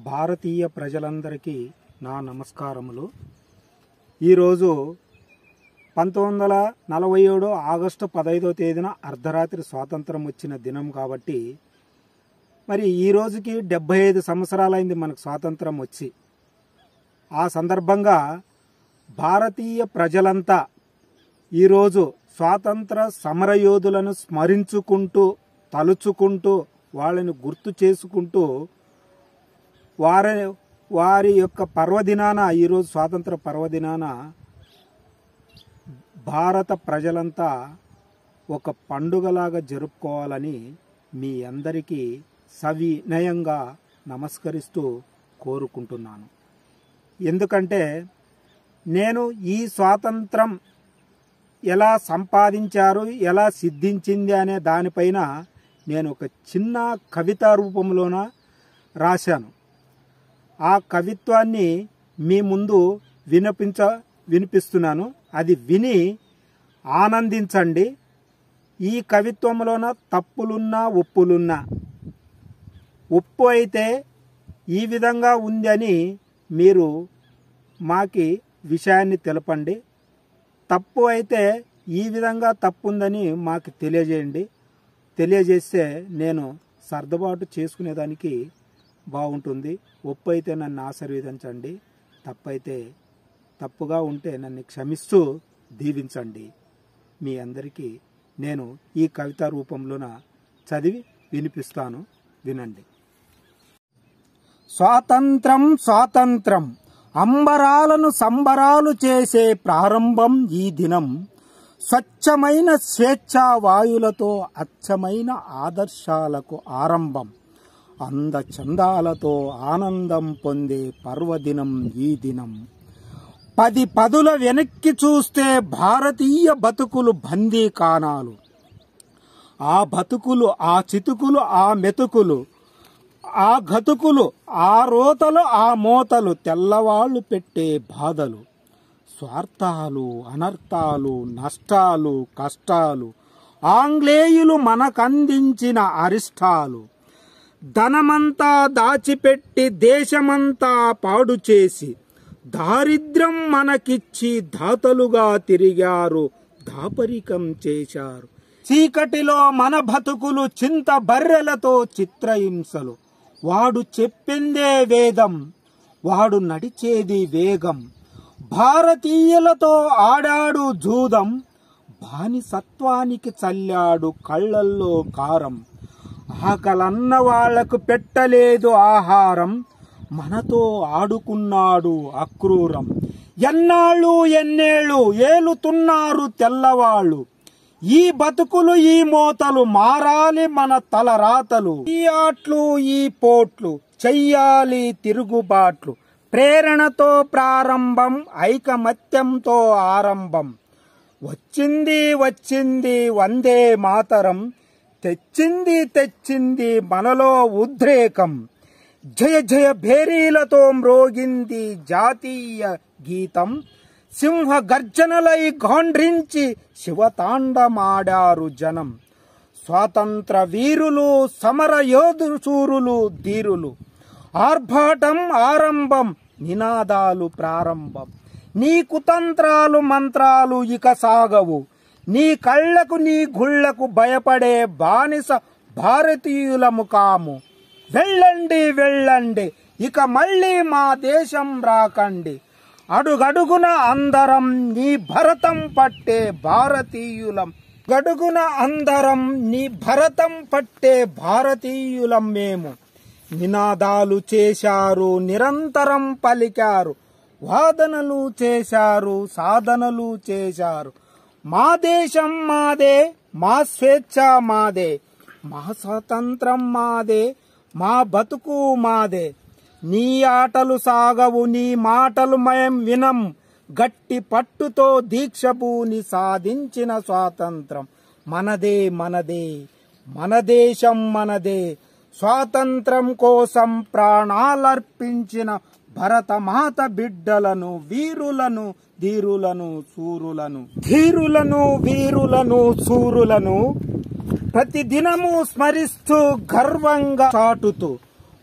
భారతీయ ప్రజలందరికీ నా నమస్కారములు ఈరోజు పంతొమ్మిది వందల నలభై ఏడు ఆగస్టు పదహైదో తేదీన అర్ధరాత్రి స్వాతంత్రం వచ్చిన దినం కాబట్టి మరి ఈ రోజుకి డెబ్బై ఐదు సంవత్సరాలైంది మనకు స్వాతంత్రం వచ్చి ఆ సందర్భంగా భారతీయ ప్రజలంతా ఈరోజు స్వాతంత్ర సమరయోధులను స్మరించుకుంటూ తలుచుకుంటూ వాళ్ళని గుర్తు చేసుకుంటూ వారి వారి యొక్క పర్వదినాన ఈరోజు స్వాతంత్ర పర్వదినాన భారత ప్రజలంతా ఒక పండుగలాగా జరుపుకోవాలని మీ అందరికీ సవినయంగా నమస్కరిస్తూ కోరుకుంటున్నాను ఎందుకంటే నేను ఈ స్వాతంత్రం ఎలా సంపాదించారు ఎలా సిద్ధించింది అనే దానిపైన నేను ఒక చిన్న కవిత రూపంలోన రాశాను ఆ కవిత్వాన్ని మీ ముందు వినిపించ వినిపిస్తున్నాను అది విని ఆనందించండి ఈ కవిత్వంలోన తప్పులున్నా ఒప్పులున్నా ఒప్పు అయితే ఈ విధంగా ఉంది అని మీరు మాకి విషయాన్ని తెలపండి తప్పు అయితే ఈ విధంగా తప్పు ఉందని మాకు తెలియజేయండి తెలియజేస్తే నేను సర్దుబాటు చేసుకునేదానికి బాగుంటుంది ఒప్పు అయితే నన్ను ఆశీర్వదించండి తప్పైతే తప్పుగా ఉంటే నన్ను క్షమిస్తూ దీవించండి మీ అందరికీ నేను ఈ కవిత రూపంలోన చదివి వినిపిస్తాను వినండి స్వాతంత్రం స్వాతంత్రం అంబరాలను సంబరాలు చేసే ప్రారంభం ఈ దినం స్వచ్ఛమైన స్వేచ్ఛా వాయులతో అచ్చమైన ఆదర్శాలకు ఆరంభం అందచందాలతో ఆనందం పొందే పర్వదినం ఈ దినం పది పదుల వెనక్కి చూస్తే భారతీయ బతుకులు బందీ కానాలు ఆ బతుకులు ఆ చితుకులు ఆ మెతుకులు ఆ గతుకులు ఆ రోతలు ఆ మోతలు తెల్లవాళ్లు పెట్టే బాధలు స్వార్థాలు అనర్థాలు నష్టాలు కష్టాలు ఆంగ్లేయులు మనకందించిన అరిష్టాలు ధనమంతా దాచిపెట్టి దేశమంతా పాడు చేసి దారిద్ర్యం మనకిచ్చి దాతలుగా తిరిగారు దాపరికం చేశారు చీకటిలో మన బతుకులు చింత బర్రెలతో చిత్రహింసలు వాడు చెప్పిందే వేదం వాడు నడిచేది వేగం భారతీయులతో ఆడాడు జూదం బానిసత్వానికి చల్లాడు కళ్ళల్లో కారం ఆకలన్న వాళ్లకు పెట్టలేదు ఆహారం మనతో ఆడుకున్నాడు అక్రూరం ఎన్నాళ్ళు ఎన్నేళ్ళు ఏలుతున్నారు తెల్లవాళ్ళు ఈ బతుకులు ఈ మోతలు మారాలి మన తలరాతలు ఈ ఆట్లు ఈ పోట్లు చెయ్యాలి తిరుగుబాట్లు ప్రేరణతో ప్రారంభం ఐకమత్యంతో ఆరంభం వచ్చింది వచ్చింది వందే మాతరం తెచ్చింది తెచ్చింది మనలో ఉద్రేకం జయ జయ భేరీలతో మ్రోగింది జాతీయ గీతం సింహ గర్జనలై గాండ్రించి శివతాండమాడారు జనం స్వాతంత్ర వీరులు సమర యోధు శూరులు ధీరులు ఆర్భాటం ఆరంభం నినాదాలు ప్రారంభం నీ కుతంత్రాలు మంత్రాలు ఇక సాగవు నీ కళ్లకు నీ గుళ్లకు భయపడే బానిస భారతీయులము కాము వెళ్ళండి వెళ్ళండి ఇక మళ్ళీ మా దేశం రాకండి అడుగడుగున అందరం నీ భరతం పట్టే భారతీయులం గడుగున అందరం నీ భరతం పట్టే భారతీయులం మేము నినాదాలు చేశారు నిరంతరం పలికారు వాదనలు చేశారు సాధనలు చేశారు మా దేశం మాదే మా స్వేచ్ఛ మాదే మా స్వాతంత్రం మాదే మా బతుకు మాదే నీ ఆటలు సాగవు నీ మాటలు మయం వినం గట్టి పట్టుతో దీక్షభూని సాధించిన స్వాతంత్రం మనదే మనదే మన దేశం మనదే స్వాతంత్రం కోసం ప్రాణాలర్పించిన భరతమాత బిడ్డలను వీరులను ధీరులను సూరులను ధీరులను వీరులను సూరులను ప్రతి దినము స్మరిస్తూ గర్వంగా చాటుతూ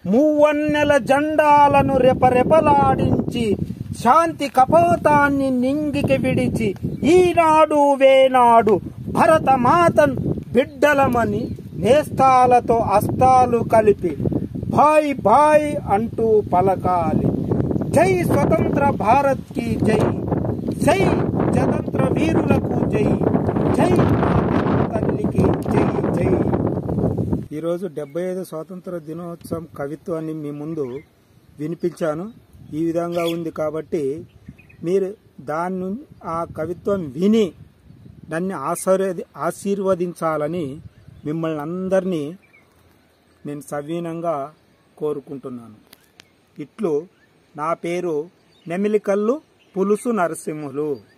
మూవన్నెల జెండాలను రెపరెపలాడించి శాంతి కపోతాన్ని నింగికి విడిచి ఈనాడు వేనాడు భరతమాతన్ బిడ్డలమని నేస్తాలతో అస్తాలు కలిపి భాయ్ భాయ్ అంటూ పలకాలి జై స్వతంత్ర భారత్ కి జై జై స్వతంత్ర వీరులకు జై జై మా తల్లికి జై జై ఈరోజు డెబ్బై ఐదు స్వాతంత్ర దినోత్సవం కవిత్వాన్ని మీ ముందు వినిపించాను ఈ విధంగా ఉంది కాబట్టి మీరు దాన్ని ఆ కవిత్వం విని దాన్ని ఆశీర్వది ఆశీర్వదించాలని మిమ్మల్ని అందరినీ నేను సవీనంగా కోరుకుంటున్నాను ఇట్లు నా పేరు నెమిలికల్లు పులుసు నరసింహులు